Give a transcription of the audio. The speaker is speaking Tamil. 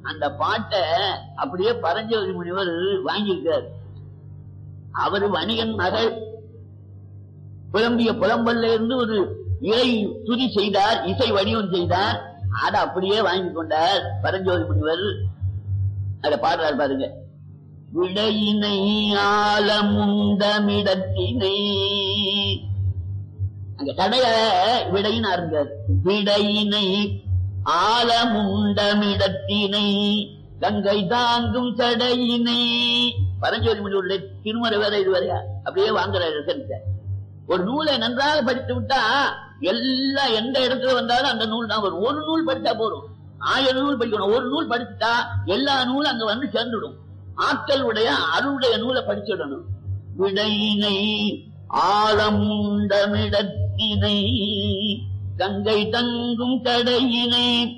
அந்த பாட்டை அப்படியே பரஞ்சோதி முனிவர் வாங்கியிருக்கார் அவர் வணிகன் மகள் புலம்பிய புலம்பல்ல இருந்து ஒரு இறை துதி செய்தார் இசை வடிவம் செய்தார் அதை அப்படியே வாங்கி கொண்டார் பரஞ்சோதி முனிவர் அதை பாடுறார் பாருங்க விடையினை ஆலமுண்டமிடத்தினை அங்க கடைய விடையினா இருந்தார் விடையினை ஆலமுண்டமிடத்தினை கங்கை தாங்கும் சடையினை பரஞ்சோதி முனிவருடைய திருமறை வேற இது வரையா அப்படியே வாங்குறாரு சார் ஒரு நூலை நன்றாக படித்து விட்டா எல்லா எந்த இடத்துல வந்தாலும் அந்த நூல் தான் வரும் ஒரு நூல் படித்தா போதும் ஆயிரம் நூல் படிக்கணும் ஒரு நூல் படிச்சுட்டா எல்லா நூலும் அங்க வந்து சேர்ந்துடும் ஆட்கள் உடைய அருளுடைய நூலை படிச்சிடணும் விடையினை ஆழமுண்டமிடத்தினை கங்கை தங்கும் கடையினை